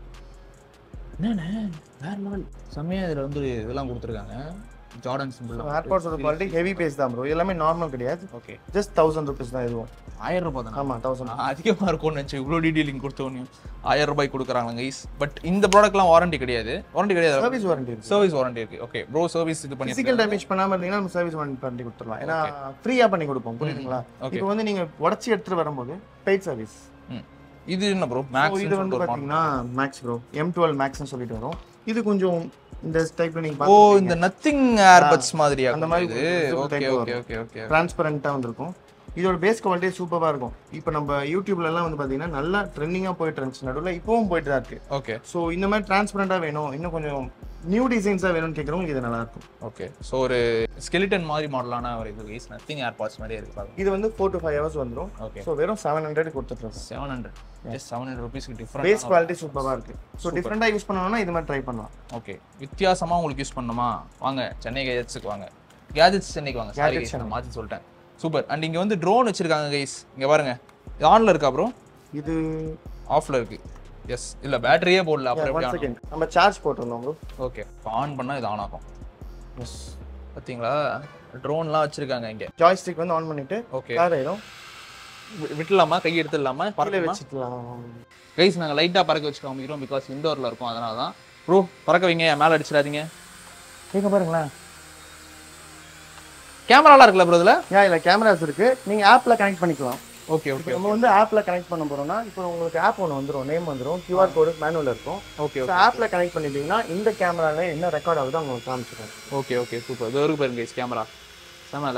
என்னண்ணே வேற லெவல் செம்மையாக இதில் வந்து இதெல்லாம் கொடுத்துருக்காங்க ஜார்டன் சிம்பிள் ஏர்பாட்ஸோட குவாலிட்டி ஹெவி பேஸ் தான் ப்ரோ எல்லாமே நார்மல் கிடையாது ஓகே ஜஸ்ட் தௌசண்ட் ருபீஸ் தான் இதுவும் ஆயிரம் ரூபாய் தானே ஆமாம் தௌசண்ட் அதிகமாக இருக்கும்னு நினச்சி இவ்வளோ டீட்டெயிலிங் கொடுத்தோன்னு ஆயிரம் ரூபாய் கொடுக்குறாங்க கைஸ் பட் இந்த ப்ராடக்ட்லாம் வாரண்டி கிடையாது வாரண்டி கிடையாது சர்வீஸ் வாரண்டி இருக்கு சர்வீஸ் வாரண்டி இருக்கு ஓகே ப்ரோ சர்வீஸ் இது பண்ணி பிசிக்கல் டேமேஜ் பண்ணாம இருந்தீங்கன்னா நம்ம சர்வீஸ் பண்ணி கொடுத்துடலாம் ஏன்னா ஃப்ரீயா பண்ணி கொடுப்போம் புரியுதுங்களா Okay. இப்போ வந்து நீங்க உடச்சி எடுத்துட்டு வரும்போது பெய்ட் சர்வீஸ் ம். இது என்ன ப்ரோ மேக்ஸ் இது வந்து பாத்தீங்கன்னா மேக்ஸ் ப்ரோ எம் டுவெல் மேக்ஸ்னு சொல்லிட்டு வரும் இது கொஞ்சம் இந்த டைப்ல நீங்க ஓ பார்த்து இந்த நத்திங் ஏர்பட்ஸ் மாதிரியா அந்த மாதிரி இது ஒரு okay type okay okay okay டிரான்ஸ்பரண்டா வந்திருக்கும் இதோட பேஸ் குவாலிட்டி சூப்பரா இருக்கும் இப்போ நம்ம யூடியூப்ல எல்லாம் வந்து பாத்தீங்கன்னா நல்லா ட்ரெண்டிங்கா போயிட்டு இருந்துச்சு நடுவில் இப்பவும் போயிட்டு தான் இருக்கு ஓகே ஸோ இந்த மாதிரி டிரான்ஸ்பரண்டா வேணும் இன்னும் கொஞ்சம் நியூ டிசைன்ஸா வேணும்னு கேட்குறவங்க இது நல்லா இருக்கும் ஓகே ஸோ ஒரு ஸ்கெலிட்டன் மாதிரி மாடலான ஒரு இது கைஸ் நத்திங் ஏர்பாட்ஸ் மாதிரியே இருக்கு பாருங்க இது வந்து ஃபோர் டு ஃபைவ் ஹவர்ஸ் வந்துரும் ஓகே ஸோ வெறும் செவன் ஹண்ட்ரட் கொடுத்துட்டு seven hundred just seven hundred ருபீஸ்க்கு பேஸ் டிஃப்ரெண்ட் குவாலிட்டி சூப்பராக இருக்கு ஸோ டிஃப்ரெண்டாக யூஸ் பண்ணணும்னா இது மாதிரி ட்ரை பண்ணலாம் ஓகே வித்தியாசமா உங்களுக்கு யூஸ் பண்ணணுமா வாங்க சென்னை கேஜெட்ஸுக்கு வாங்க கேஜெட்ஸ் சென்னைக்கு வாங்க சாரி Gadgets நான் மாற்றி சொல்லிட்டேன் சூப்பர் அண்ட் இங்கே வந்து ட்ரோன் வச்சிருக்காங்க கைஸ் இங்கே பாருங்க இது ஆனில் இருக்கா ப்ரோ இது ஆஃப்ல இருக்கு எஸ் இல்ல பேட்டரியே போடல அப்புறம் ஒன் எப்படி ஆன் செகண்ட் நம்ம சார்ஜ் போட்டிருந்தோம் ப்ரோ ஓகே ஆன் பண்ணா இது ஆன் ஆகும் எஸ் பாத்தீங்களா ட்ரோன்லாம் வச்சிருக்காங்க இங்க ஜாய்ஸ்டிக் வந்து ஆன் பண்ணிட்டு ஓகே கார் ஆயிடும் விட்டுலாமா கை எடுத்துடலாமா கீழே பறக்கமா வச்சுக்கலாம் கைஸ் நாங்க லைட்டா பறக்க வச்சு காமிக்கிறோம் பிகாஸ் இண்டோர்ல இருக்கும் அதனால தான் ப்ரோ பறக்க வைங்க மேல அடிச்சிடாதீங்க நீங்க பாருங்களேன் கேமராலாம் இருக்குல்ல ப்ரோ இதுல ஏன் இல்ல கேமராஸ் இருக்கு நீங்க ஆப்ல கனெக்ட் பண்ணிக்கலாம் ஓகே இப்போ ஓகே நம்ம வந்து ஆப்ல கனெக்ட் பண்ண போறோம்னா இப்போ உங்களுக்கு ஆப் ஒன்று வந்துரும் நேம் வந்துரும் QR கோடு மேனுவல் இருக்கும் ஓகே ஸோ ஆப்ல கனெக்ட் பண்ணிட்டீங்கன்னா இந்த கேமரால என்ன ரெக்கார்ட் ஆகுதோ உங்களுக்கு காமிச்சிடும் ஓகே ஓகே சூப்பர் இது வரைக்கும் பாருங்க கைஸ் கேமரா செமல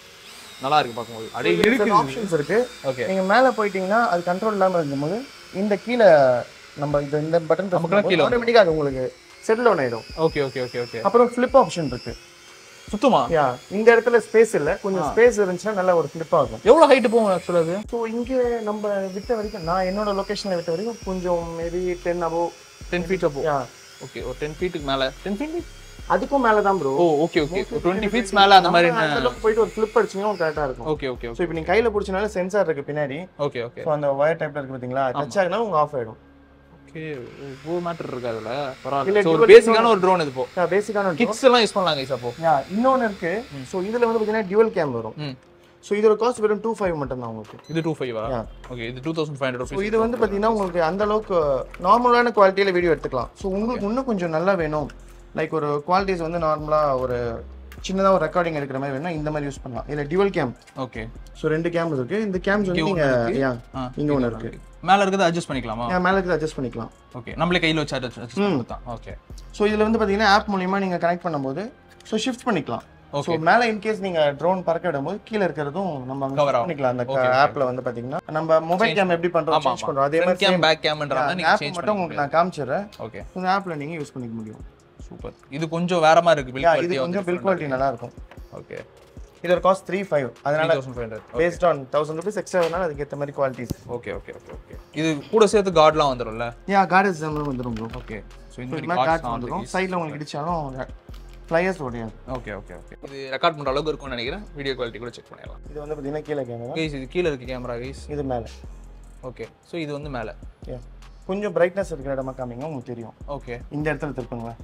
நல்லா இருக்கு பார்க்கும்போது அப்படியே இருக்கு ஆப்ஷன்ஸ் இருக்கு ஓகே நீங்க மேல போயிட்டீங்கன்னா அது கண்ட்ரோல் இல்லாம இருக்கும்போது இந்த கீழே நம்ம இது இந்த பட்டன் நமக்குலாம் கீழே ஆட்டோமேட்டிக்கா அது உங்களுக்கு செட்டில் ஒன் ஆயிடும் ஓகே ஓகே ஓகே ஓகே அப்புறம் ஃபிளிப் ஆப்ஷன் இருக்கு சுத்தமா யா இந்த இடத்துல ஸ்பேஸ் இல்ல கொஞ்சம் ஸ்பேஸ் இருந்துச்சுன்னா நல்ல ஒரு ஃபிளிப் ஆகும் எவ்வளவு ஹைட் போகும் ஆக்சுவலா அது ஸோ இங்கே நம்ம விட்ட வரைக்கும் நான் என்னோட லொகேஷன்ல விட்ட வரைக்கும் கொஞ்சம் maybe ten above ten feet அப்போ யா ஓகே ஒரு டென் ஃபீட்டுக்கு மேல டென் ஃபீட் அதுக்கும் மேல தான் pro oh okay okay twenty feets மேல அந்த மாதிரி அந்த அளவுக்கு போயிட்டு ஒரு ஃபிளிப் அடிச்சீங்கன்னா கரெக்டா இருக்கும் ஓகே ஓகே ஸோ இப்போ நீங்க கையில பிடிச்சனால சென்சார் இருக்கு பின்னாடி ஓகே ஓகே ஸோ அந்த ஒயர் டைப்ல இருக்கு பாத்தீங்களா டச் ஆகினா உங்க ஆஃப் ஆயிடும் ஓகே ஒரு மேட்டர் இருக்கு அதுல இல்ல, பரவாயில்ல So, ஒரு dual பேசிக்கான ஒரு ட்ரோன் இது போ பேசிக்கான கிட்ஸ் எல்லாம் யூஸ் பண்ணலாம் கைஸ் அப்போ யா இன்னொன்னு இருக்கு ஸோ இதுல வந்து பாத்தீங்கன்னா டியூவல் கேம் வரும் ம் ஸோ இதோட காஸ்ட் வெறும் டூ ஃபைவ் மட்டும் தான் உங்களுக்கு இது டூ ஃபைவா Yeah. ஓகே இது two thousand five hundred so இது வந்து பாத்தீங்கன்னா உங்களுக்கு அந்த அளவுக்கு நார்மலான குவாலிட்டியில வீடியோ எடுத்துக்கலாம் ஸோ உங்களுக்கு இன்னும் கொஞ்சம் நல்லா வேணும் லைக் ஒரு குவாலிட்டிஸ் வந்து நார்மலா ஒரு சின்னதா ஒரு ரெக்கார்டிங் எடுக்கிற மாதிரி வேணும்னா இந்த மாதிரி யூஸ் பண்ணலாம் இல்ல டியூவல் கேம் ஓகே ஸோ ரெண்டு கேம்ஸ் இருக்கு இந்த கேம்ஸ் வந்து இங்க நீங்க ஒண்ணு இருக்கு. யா ஆ இங்க ஒன்று இருக்கு மேல இருக்கிறத அட்ஜஸ்ட் பண்ணிக்கலாமா யா, மேல இருக்கிறத அட்ஜஸ்ட் பண்ணிக்கலாம் ஓகே நம்மளே கையில வச்சு அட்ஜஸ்ட் பண்ணலாம் ஓகே ஸோ இதுல வந்து பாத்தீங்கன்னா ஆப் மூலியமா நீங்க கனெக்ட் பண்ணும்போது ஸோ ஷிஃப்ட் பண்ணிக்கலாம் ஸோ ஓகே மேல இன்கேஸ் நீங்க ட்ரோன் பறக்க விடும்போது கீழே இருக்கிறதும் நம்ம அங்க Cover shift ஆகும். பண்ணிக்கலாம் அந்த Okay, okay. ஆப்ல வந்து பாத்தீங்கன்னா நம்ம மொபைல் கேம் எப்படி பண்றோம் ஆமா சேஞ்ச் ஆமா பண்றோம் அதே ஃப்ரண்ட் மாதிரி கேம் பேக் கேம்ன்ற மாதிரி நீங்க ஆப் சேஞ்ச் மட்டும் உங்களுக்கு நான் காமிச்சிடுறேன் ஓகே இந்த ஆப்ல நீங்க யூஸ் பண்ணிக்க முடியும் சூப்பர் இது கொஞ்சம் வேற மாதிரி இருக்கு பில் யா, இது கொஞ்சம் பில் குவாலிட்டி நல்லா இருக்கும் ஓகே இதோட காஸ்ட் த்ரீ ஃபைவ் அதனால thousand five hundred based on thousand rupees extra வரனால அதுக்கு ஏற்ற மாதிரி qualities okay okay okay okay இது கூட சேர்த்து கார்ட்லாம் வந்துரும்ல யா கார்டு எக்ஸாம்பிள் வந்துடும் ப்ரோ ஓகே ஸோ இந்த இந்த மாதிரி மாதிரி கார்ட்ஸ் கார்ட்ஸ் வந்துடும் சைடில் உங்களுக்கு இடிச்சாலும் ஃப்ளையர்ஸ் உடையாது ஓகே ஓகே ஓகே இது ரெக்கார்ட் பண்ற அளவுக்கு இருக்கும்னு நினைக்கிறேன் வீடியோ குவாலிட்டி கூட செக் பண்ணிடலாம் இது வந்து பார்த்தீங்கன்னா கீழே கேமரா கைஸ் இது கீழே இருக்கு கேமரா கைஸ் இது மேலே ஓகே ஸோ இது வந்து மேலே யா கொஞ்சம் பிரைட்னஸ் இருக்கிற இடமா காமிங்க உங்களுக்கு தெரியும் ஓகே இந்த இடத்துல திருப்புங்களேன்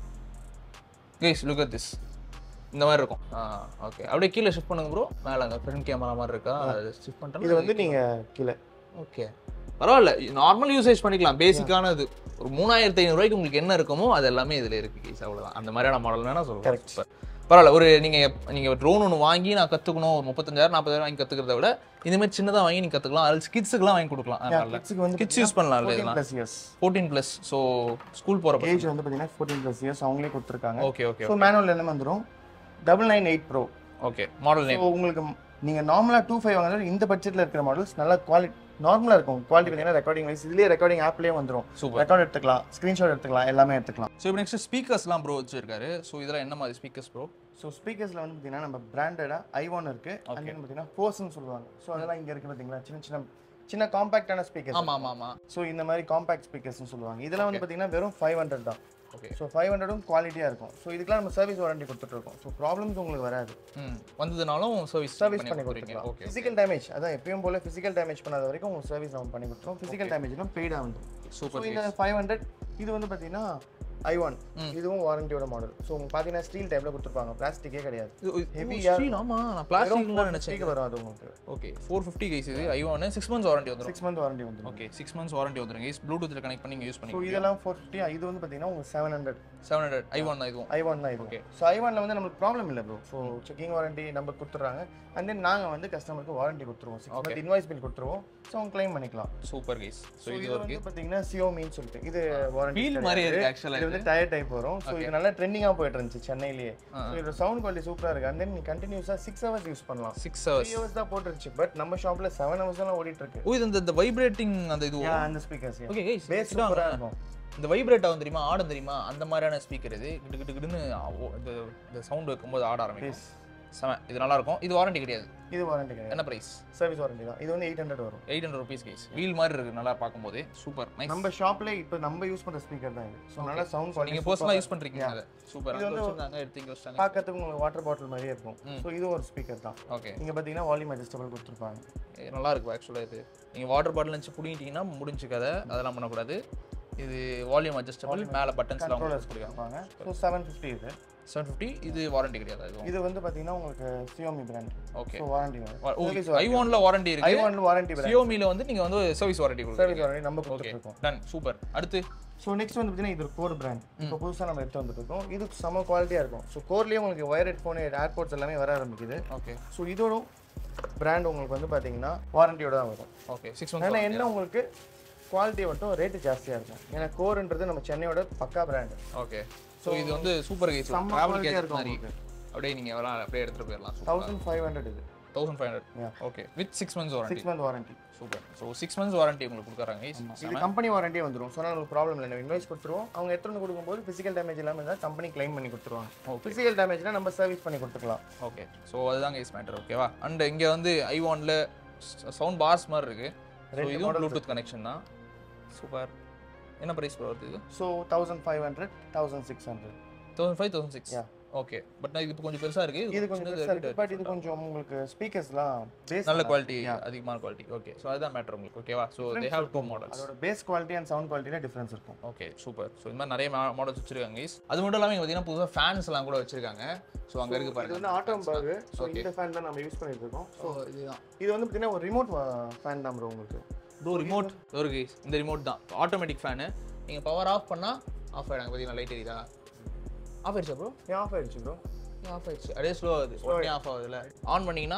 கைஸ் லுக் அட் திஸ் இந்த மாதிரி இருக்கும் ஆ ஓகே அப்படியே கீழே ஷிஃப்ட் பண்ணுங்க ப்ரோ மேலே அங்கே ஃப்ரண்ட் கேமரா மாதிரி இருக்கா ஷிஃப்ட் இது பண்ணுறேன் வந்து நீங்கள் கீழே ஓகே பரவாயில்ல நார்மல் யூசேஜ் பண்ணிக்கலாம் பேசிக்கானது ஒரு மூணாயிரத்தி ஐநூறுரூவாய்க்கு உங்களுக்கு என்ன இருக்குமோ அது எல்லாமே இதில் இருக்கு கைஸ் அவ்வளோதான் அந்த மாதிரியான மாடல் வேணா சொல்லுவேன் Correct. Super. பரவாயில்ல ஒரு நீங்கள் நீங்கள் ட்ரோன் ஒன்று வாங்கி நான் கற்றுக்கணும் ஒரு முப்பத்தஞ்சாயிரம் நாற்பதாயிரம் வாங்கி கற்றுக்கிறத விட இந்த மாதிரி சின்னதாக வாங்கி நீங்கள் கற்றுக்கலாம் அது கிட்ஸுக்குலாம் வாங்கி கொடுக்கலாம் அதனால கிட்ஸுக்கு வந்து கிட்ஸ் யூஸ் பண்ணலாம் இதெல்லாம் plus years fourteen plus so school போகிறப்ப ஏஜ் வந்து பார்த்தீங்கன்னா ஃபோர்டீன் ப்ளஸ் இயர்ஸ் அவங்களே கொடுத்துருக்காங்க ஓகே ஓகே ஸோ மேனுவல் என்ன வந்துடும் double nine eight pro okay model name so உங்களுக்கு நீங்கள் நார்மலாக டூ ஃபைவ் வாங்குறது இந்த பட்ஜெட்டில் இருக்கிற மாடல்ஸ் நல்லா குவாலிட்டி நார்மலாக இருக்கும் குவாலிட்டி பார்த்தீங்கன்னா ரெக்கார்டிங் வைஸ் இதுலேயே ரெக்கார்டிங் ஆப்லேயே வந்துடும் சூப்பர் ரெக்கார்ட் எடுத்துக்கலாம் ஸ்க்ரீன்ஷாட் எடுத்துக்கலாம் எல்லாமே எடுத்துக்கலாம் ஸோ இப்போ நெக்ஸ்ட் ஸ்பீக்கர்ஸ்லாம் ப்ரோ வச்சிருக்காரு ஸோ இதெல்லாம் என்ன மாதிரி ஸ்பீக்கர்ஸ் ப்ரோ ஸோ ஸ்பீக்கர்ஸில் வந்து பார்த்தீங்கன்னா நம்ம பிராண்டடாக ஐ ஒன் இருக்குது அங்கே பார்த்தீங்கன்னா ஃபோர்ஸ்னு சொல்லுவாங்க ஸோ அதெல்லாம் இங்கே இருக்குது பார்த்தீங்களா சின்ன சின்ன சின்ன காம்பாக்டான ஸ்பீக்கர்ஸ் ஆமாம் ஆமாம் ஆமாம் ஸோ இந்த மாதிரி காம்பாக்ட் ஸ்பீக்கர்ஸ்னு சொல்லுவாங்க இதெல்லாம் வந்து பார்த்தீங்கன்னா வெறும் ஃபைவ் ஹண்ட்ரட் தான் ஓகே ஸோ ஃபைவ் ஹண்ட்ரடும் குவாலிட்டியாக இருக்கும் ஸோ இதுக்கெல்லாம் நம்ம சர்வீஸ் வாரண்டி கொடுத்துட்ருக்கோம் ஸோ ப்ராப்ளம்ஸ் உங்களுக்கு வராது ம் வந்ததுனாலும் சர்வீஸ் சர்வீஸ் பண்ணி கொடுக்குறீங்க கொடுத்துருக்கலாம் ஓகே ஃபிசிக்கல் டேமேஜ் அதான் எப்பயும் போல ஃபிசிக்கல் டேமேஜ் பண்ணாத வரைக்கும் உங்களுக்கு சர்வீஸ் நம்ம பண்ணி கொடுத்துருவோம் ஃபிசிக்கல் டேமேஜ்லாம் பெய்டாக வந்து ஸோ சூப்பர் இந்த ஃபைவ் ஹண்ட்ரட் இது வந்து பார்த்தீங்கன்னா ஐ ஒன் இதுவும் வாரண்டியோட மாடல் ஸோ உங்களுக்கு பார்த்தீங்கன்னா ஸ்டீல் டைப்பில் கொடுத்துருப்பாங்க பிளாஸ்டிக்கே கிடையாது ஹெவி Heavy-ஆ- ஸ்டீல் ஆமா நான் பிளாஸ்டிக் தான் நினைச்சேன் ஸ்டீக் வரும் அது உங்களுக்கு ஓகே ஃபோர் ஃபிஃப்டி கைஸ் இது I one six months warranty வந்துடும் சிக்ஸ் மந்த் வாரண்டி வந்துடும் ஓகே சிக்ஸ் மந்த்ஸ் வாரண்டி வந்துடும் கைஸ் ப்ளூடூத்தில் கனெக்ட் பண்ணி யூஸ் ஸோ பண்ணி இதெல்லாம் ஃபோர் ஃபிஃப்டி இது வந்து பார்த்தீங்கன்னா உங்களுக்கு seven hundred seven hundred I one தான் இதுவும் ஐ ஒன் தான் இது ஸோ ஐ ஒன்ல வந்து நம்மளுக்கு ப்ராப்ளம் இல்லை ப்ரோ ஸோ செக்கிங் வாரண்டி நம்ம கொடுத்துட்றாங்க அண்ட் தென் நாங்கள் வந்து கஸ்டமருக்கு வாரண்டி கொடுத்துருவோம் சிக்ஸ் மந்த் இன்வாய்ஸ் பில் கொடுத்துருவோம் ஸோ அவங்க கிளைம் பண்ணிக்கலாம் சூப்பர் கைஸ் ஸோ ஸோ இது இது வந்து பார்த்தீங்கன்னா சியோமின்னு சொல்லிட்டு இது வாரண்டி ஃபீல் மாதிரி இருக்கு ஆக்சுவலாக இது வந்து டயர் டைப் வரும் ஸோ இது நல்லா ட்ரெண்டிங்காக போயிட்டு இருந்துச்சு சென்னையிலேயே ஸோ இதோட சவுண்ட் குவாலிட்டி சூப்பராக இருக்கு அண்ட் தென் நீ கண்டினியூஸாக சிக்ஸ் ஹவர்ஸ் யூஸ் பண்ணலாம் சிக்ஸ் த்ரீ ஹவர்ஸ் ஹவர்ஸ் தான் போட்டுருச்சு பட் நம்ம ஷாப்பில் செவன் ஹவர்ஸ் எல்லாம் ஓடிட்டு இருக்கு ஓ இது இந்த இந்த வைப்ரேட்டிங் அந்த இது Yeah, அந்த ஸ்பீக்கர்ஸ் ஓகே கைஸ் பேஸ் சூப்பராக இருக்கும் இந்த வைப்ரேட் ஆகும் தெரியுமா ஆடும் தெரியுமா அந்த மாதிரியான ஸ்பீக்கர் இது கிட்டு கிட்டு கிட்டுன்னு ஆ- ஓ- இந்த இந்த சவுண்ட் வைக்கும்போது ஆட ஆரம்பிக்கும் பேஸ் செம இது நல்லா இருக்கும் இது வாரண்டி கிடையாது இது வாரண்டி கிடையாது என்ன பிரைஸ் சர்வீஸ் வாரண்டி தான் இது வந்து எயிட் ஹண்ட்ரட் வரும் eight hundred rupees guys wheel மாதிரி இருக்கு நல்லா பார்க்கும்போது சூப்பர் நைஸ் நம்ம ஷாப்ல இப்போ நம்ம யூஸ் பண்ற ஸ்பீக்கர் தான் இது ஸோ நல்லா சவுண்ட் நீங்க பர்சனலா யூஸ் பண்றீங்க அதை சூப்பர் இது வந்து வச்சிருந்தாங்க எடுத்து இங்க வச்சிட்டாங்க பார்க்கறதுக்கு உங்களுக்கு வாட்டர் பாட்டில் மாதிரியே இருக்கும் ஸோ இது ஒரு ஸ்பீக்கர் தான் ஓகே நீங்க பார்த்தீங்கன்னா வால்யூம் அட்ஜஸ்டபிள் கொடுத்துருப்பாங்க நல்லா இருக்கு ஆக்சுவலாக இது நீங்க வாட்டர் பாட்டில் வச்சு புடிங்கிட்டீங்கன்னா முடிஞ்சு கதை அதெல்லாம் பண்ணக்கூடாது இது வால்யூம் அட்ஜஸ்டபிள் மேலே பட்டன்ஸ்லாம் கண்ட்ரோலர்ஸ் கொடுத்துருக்காங்க கொடுத்துருப்பாங்க ஸோ செவன் ஃபிஃப்டி இது செவன் ஃபிஃப்டி இது வாரண்டி கிடையாது அதுவும் இது வந்து பார்த்தீங்கன்னா உங்களுக்கு Xiaomi brand okay so warranty service ஐஓன்ல வாரண்டி இருக்கு ஐ வாரண்டி பிராண்ட் சியோமில வந்து நீங்க வந்து சர்வீஸ் வாரண்டி கொடுக்குறீங்க சர்வீஸ் வாரண்டி நம்ம ஓகே கொடுத்துருக்கோம் டன் சூப்பர் அடுத்து ஸோ நெக்ஸ்ட் வந்து பார்த்தீங்கன்னா இது ஒரு கோர் பிராண்ட் இப்போ புதுசாக நம்ம எடுத்து வந்துருக்கோம் இது செம குவாலிட்டியாக இருக்கும் ஸோ கோர்லேயே உங்களுக்கு ஒயர் ஹெட்ஃபோன் ஏர்போர்ட்ஸ் எல்லாமே வர ஆரம்பிக்குது ஓகே ஸோ இதோட பிராண்ட் உங்களுக்கு வந்து பார்த்தீங்கன்னா வாரண்டியோட தான் வரும் ஓகே சிக்ஸ் ஆனால் மந்த்ஸ் என்ன உங்களுக்கு குவாலிட்டி மட்டும் ரேட்டு ஜாஸ்தியாக இருக்கும் ஏன்னா கோர்ன்றது நம்ம சென்னையோட பக்கா பிராண்டு ஓகே ஸோ இது வந்து சூப்பர் கேஸ் செம்ம டிராவல் quality-ஆ கேஸ் இருக்கும் மாதிரி உங்களுக்கு. அப்படியே நீங்க வரலாம் அப்படியே எடுத்துட்டு போயிடலாம் தௌசண்ட் ஃபைவ் ஹண்ட்ரட் இது thousand five hundred Yeah. Okay with six months warranty six month warranty super so six months warranty உங்களுக்கு கொடுக்குறாங்க இது கம்பெனி வாரண்டியே வந்துடும் சொன்னால் உங்களுக்கு ப்ராப்ளம் இல்லை நம்ம இன்வாய்ஸ் கொடுத்துருவோம் அவங்க எடுத்துட்டு வந்து கொடுக்கும்போது ஃபிசிக்கல் டேமேஜ் இல்லாமல் இருந்தால் கம்பெனி க்ளைம் பண்ணி கொடுத்துருவாங்க ஃபிசிக்கல் டேமேஜ்னா நம்ம சர்வீஸ் பண்ணி கொடுத்துக்கலாம் ஓகே ஸோ அதுதான் கேஸ் மேட்டர் ஓகேவா அண்ட் இங்கே வந்து ஐவானில் சவுண்ட் பார்ஸ் மாதிரி இருக்கு ஸோ இதுவும் ப்ளூடூத் கனெக்ஷன் தான் சூப்பர் என்ன ப்ரைஸ் வருது இது so thousand five hundred thousand six hundred thousand five thousand six Yeah. Okay but நான் இது இப்போ கொஞ்சம் பெருசாக இருக்கு இது கொஞ்சம் பெருசா இருக்கு பட் இது கொஞ்சம் உங்களுக்கு ஸ்பீக்கர்ஸ்லாம் பேஸ் நல்ல குவாலிட்டி அதிகமான குவாலிட்டி ஓகே ஸோ அதுதான் மேட்டர் உங்களுக்கு ஓகேவா so they have two models அதோட பேஸ் குவாலிட்டி அண்ட் சவுண்ட் குவாலிட்டியில டிஃபரன்ஸ் இருக்கும் ஓகே சூப்பர் ஸோ இந்த மாதிரி நிறைய மாடல்ஸ் வச்சிருக்காங்க guys. அது மட்டும் இல்லாமல் இங்கே பார்த்தீங்கன்னா புதுசாக ஃபேன்ஸ் எல்லாம் கூட வச்சிருக்காங்க ஸோ அங்கே இருக்கு இது பாருங்க வந்து ஆட்டம் பர்க் ஸோ இந்த ஃபேன் தான் நம்ம யூஸ் பண்ணிட்டு இருக்கோம் ஸோ இதுதான் இது வந்து பார்த்தீங்கன்னா ஒரு ரிமோட் ஃபேன் தான் bro உங்களுக்கு இதோ ரிமோட் இதோ இருக்கு guys. இந்த ரிமோட் தான் ஆட்டோமேட்டிக் ஃபேனு நீங்கள் பவர் ஆஃப் பண்ணால் ஆஃப் ஆகிடாங்க பார்த்தீங்கன்னா லைட் எரியுதா ஆஃப் ஆயிடுச்சா ப்ரோ ஏன் ஆஃப் ஆயிடுச்சு ப்ரோ ஆஃப் ஆயிடுச்சு அப்படியே ஸ்லோ ஆகுது உடனே ஆஃப் ஆகுதுல்ல ஆன் பண்ணீங்கன்னா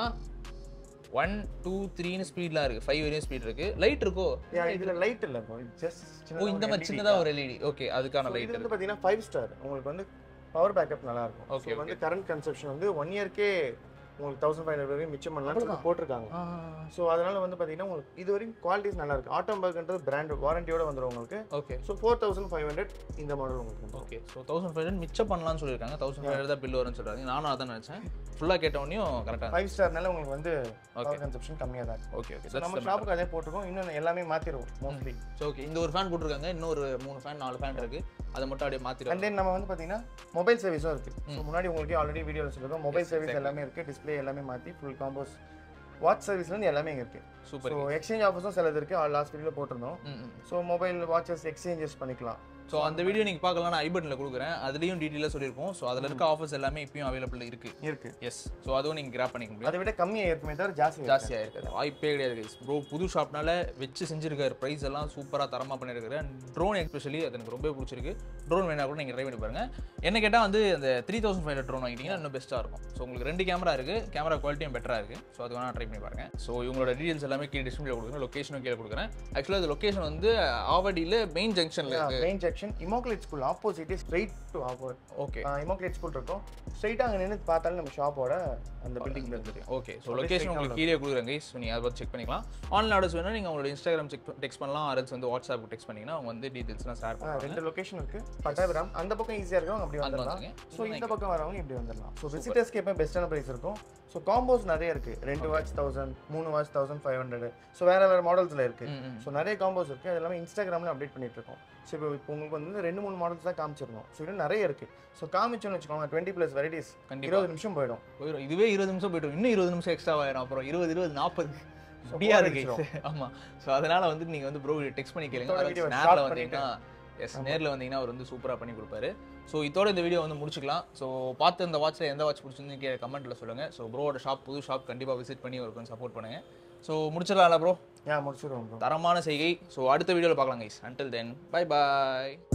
ஒன் டூ த்ரீன்னு ஸ்பீட்லாம் இருக்குது ஃபைவ் வரையும் ஸ்பீட் இருக்குது லைட் இருக்கோ ஏன் இதுல லைட் இல்லை ப்ரோ ஜஸ்ட் ஓ இந்த மாதிரி சின்னதாக ஒரு எல்இடி ஓகே அதுக்கான இது லைட் வந்து பார்த்தீங்கன்னா ஃபைவ் ஸ்டார் உங்களுக்கு வந்து பவர் பேக்கப் நல்லா இருக்கும் Okay, ஓகே வந்து கரண்ட் கன்சப்ஷன் வந்து ஒன் இயர்க்கே உங்களுக்கு தௌசண்ட் ஃபைவ் ஹண்ட்ரட் வரைக்கும் மிச்சம் பண்ணலாம் சொல்லி போட்டிருக்காங்க ஸோ அதனால வந்து பார்த்தீங்கன்னா உங்களுக்கு இது வரைக்கும் குவாலிட்டிஸ் நல்லா இருக்கு ஆட்டோபர்க்ன்றது பிராண்ட் வாரண்டியோட வந்துடும் உங்களுக்கு okay so four thousand five hundred இந்த மாடல் உங்களுக்கு வந்துரும். ஓகே ஸோ தௌசண்ட் ஃபைவ் மிச்சம் பண்ணலாம்னு சொல்லியிருக்காங்க தௌசண்ட் ஃபைவ் தான் பில் வரும்னு சொல்கிறாங்க நானும் அதான் நினச்சேன் ஃபுல்லாக கேட்டவொடனையும் கரெக்டாக ஃபைவ் ஸ்டார்னால உங்களுக்கு வந்து பவர் கன்சப்ஷன் கம்மியாக தான் இருக்கும் ஓகே ஓகே ஸோ நம்ம ஷாப்புக்கு அதே போட்டிருக்கோம் இன்னும் எல்லாமே மாற்றிடுவோம் மோஸ்ட்லி ஸோ ஓகே இந்த ஒரு ஃபேன் போட்டிருக்காங்க இன்னொரு மூணு ஃபேன் நாலு ஃபேன் இருக்கு அதை மட்டும் அப்படியே மாற்றிடுவாங்க அண்ட் தென் நம்ம வந்து பார்த்தீங்கன்னா மொபைல் சர்வீஸும் இருக்கு ஸோ முன்னாடி உங்களுக்கு ஆல்ரெடி வீடியோவில் சொல்லிருக்கோம் மொபைல் சர்வீஸ் எல்லாமே இருக்கு டிஸ்ப்ளே எல்லாமே மாற்றி ஃபுல் காம்போஸ் வாட்ச் சர்வீஸ்லேருந்து எல்லாமே இங்கே இருக்கு சூப்பர் ஸோ எக்ஸ்சேஞ்ச் ஆஃபர்ஸும் சிலது இருக்கு லாஸ்ட் வீடியோவில் போட்டிருந்தோம் ம் ம் ஸோ மொபைல் வாட்சஸ் எக்ஸ்சேஞ்சஸ் பண்ணிக்கலாம் ஸோ அந்த வீடியோ நீங்கள் பார்க்கலாம் நான் ஐபட்டனில் கொடுக்குறேன் அதுலேயும் டீட்டெயிலாக சொல்லியிருப்போம் ஸோ அதில் இருக்க ஆஃபர்ஸ் எல்லாமே இப்பயும் அவைலபிள் இருக்கு இருக்கு எஸ் ஸோ அதுவும் நீங்கள் கிராப் பண்ணிக்க முடியும் அதை விட கம்மியாக இருக்குமே தவிர ஜாஸ்தி இருக்காது. ஜாஸ்தியாக இருக்காது வாய்ப்பே கிடையாது ப்ரோ புது ஷாப்னால வச்சு செஞ்சிருக்காரு ப்ரைஸ் எல்லாம் சூப்பராக தரமாக பண்ணியிருக்காரு ட்ரோன் எஸ்பெஷலி அது எனக்கு ரொம்ப பிடிச்சிருக்கு ட்ரோன் வேணா கூட நீங்கள் ட்ரை பண்ணி பாருங்க என்ன கேட்டால் வந்து அந்த த்ரீ தௌசண்ட் ஃபைவ் ட்ரோன் வாங்கிட்டீங்கன்னா இன்னும் பெஸ்ட்டாக இருக்கும் ஸோ உங்களுக்கு ரெண்டு கேமரா இருக்குது கேமரா குவாலிட்டியும் பெட்டராக இருக்குது ஸோ அது வேணா ட்ரை பண்ணி பாருங்க ஸோ இவங்களோட டீடைல்ஸ் எல்லாமே கீழே டிஸ்பிளே கொடுக்குறேன் லொக்கேஷனும் கீழே கொடுக்குறேன் ஆக்சுவலாக இந்த லொக்கேஷன் வந்து ஆவடியில் மெயின் ஜங்ஷனில் இருக்குது மெயின் செக்ஷன் இமோக்லேட் ஸ்கூல் ஆப்போசிட்டே ஸ்ட்ரைட் டு ஆப்போட் ஓகே இமோக்லேட் ஸ்கூல் இருக்கும் ஸ்ட்ரைட்டாக அங்கே நின்று பார்த்தாலும் நம்ம ஷாப்போட அந்த பில்டிங்ல இருக்கு ஓகே ஸோ லொகேஷன் உங்களுக்கு கீழே கொடுக்குறேங்க ஸோ நீங்கள் அதை செக் பண்ணிக்கலாம் ஆன்லைன் ஆர்டர்ஸ் வேணா நீங்கள் உங்களோட இன்ஸ்டாகிராம் செக் டெக்ஸ்ட் பண்ணலாம் அரல்ஸ் வந்து வாட்ஸ்அப் டெக்ஸ்ட் பண்ணிங்கன்னா அவங்க வந்து டீட்டெயில்ஸ்லாம் ஷேர் ஆ, பண்ணுவாங்க ரெண்டு லொகேஷன் இருக்கு பட்டாபிராம் அந்த பக்கம் ஈஸியாக இருக்கும் அப்படி வந்துடலாம் வந்துருங்க. ஸோ இந்த பக்கம் வரவங்க இப்படி வந்துடலாம் ஸோ விசிட்டர்ஸ்க்கு எப்போ பெஸ்ட்டான ப்ரைஸ் இருக்கும் ஸோ காம்போஸ் நிறைய இருக்கு ரெண்டு வாட்ச் தௌசண்ட் மூணு watch thousand five hundred so வேற வேற மாடல்ஸ்ல இருக்கு ம், ம். ஸோ நிறைய காம்போஸ் இருக்கு அது எல்லாமே இன்ஸ்டாகிராம்ல அப்டேட் பண்ணிட்டு இருக்கோம் ஸோ இப்போ இப்போ உங்களுக்கு வந்து ரெண்டு மூணு மாடல்ஸ் தான் காமிச்சிருந்தோம் ஸோ இன்னும் நிறைய இருக்கு ஸோ காமிச்சோன்னு வச்சுக்கோங்க டுவெண்ட்டி ப்ளஸ் வெரைட்டிஸ் கண்டிப்பா. இருபது நிமிஷம் போயிடும் போயிடும் இதுவே இருபது நிமிஷம் போயிடும் இன்னும் இருபது நிமிஷம் எக்ஸ்ட்ரா ஆயிரும் அப்புறம் இருபது இருபது நாற்பது முடியாது கைஸ் ஆமா ஸோ அதனால வந்து நீங்க வந்து ப்ரோ டெக்ஸ்ட் பண்ணி கேளுங்க இதோட video நேரில் short வந்தீங்கன்னா எஸ் நேரில் வந்தீங்கன்னா அவர் வந்து சூப்பராக பண்ணி கொடுப்பாரு ஸோ இதோட இந்த வீடியோ வந்து முடிச்சுக்கலாம் ஸோ பார்த்து இந்த வாட்ச்சில் எந்த வாட்ச் பிடிச்சிருந்து கீழே கமெண்ட்டில் சொல்லுங்கள் ஸோ ப்ரோவோட ஷாப் புது ஷாப் கண்டிப்பாக விசிட் பண்ணி அவருக்கு சப்போர்ட் பண்ணுங்க ஸோ முடிச்சிடலாம்ல ப்ரோ ஏன் முடிச்சிடுவோம் ப்ரோ தரமான செய்கை ஸோ அடுத்த வீடியோவில் பார்க்கலாம் கைஸ் அன்டில் தென் பை பாய்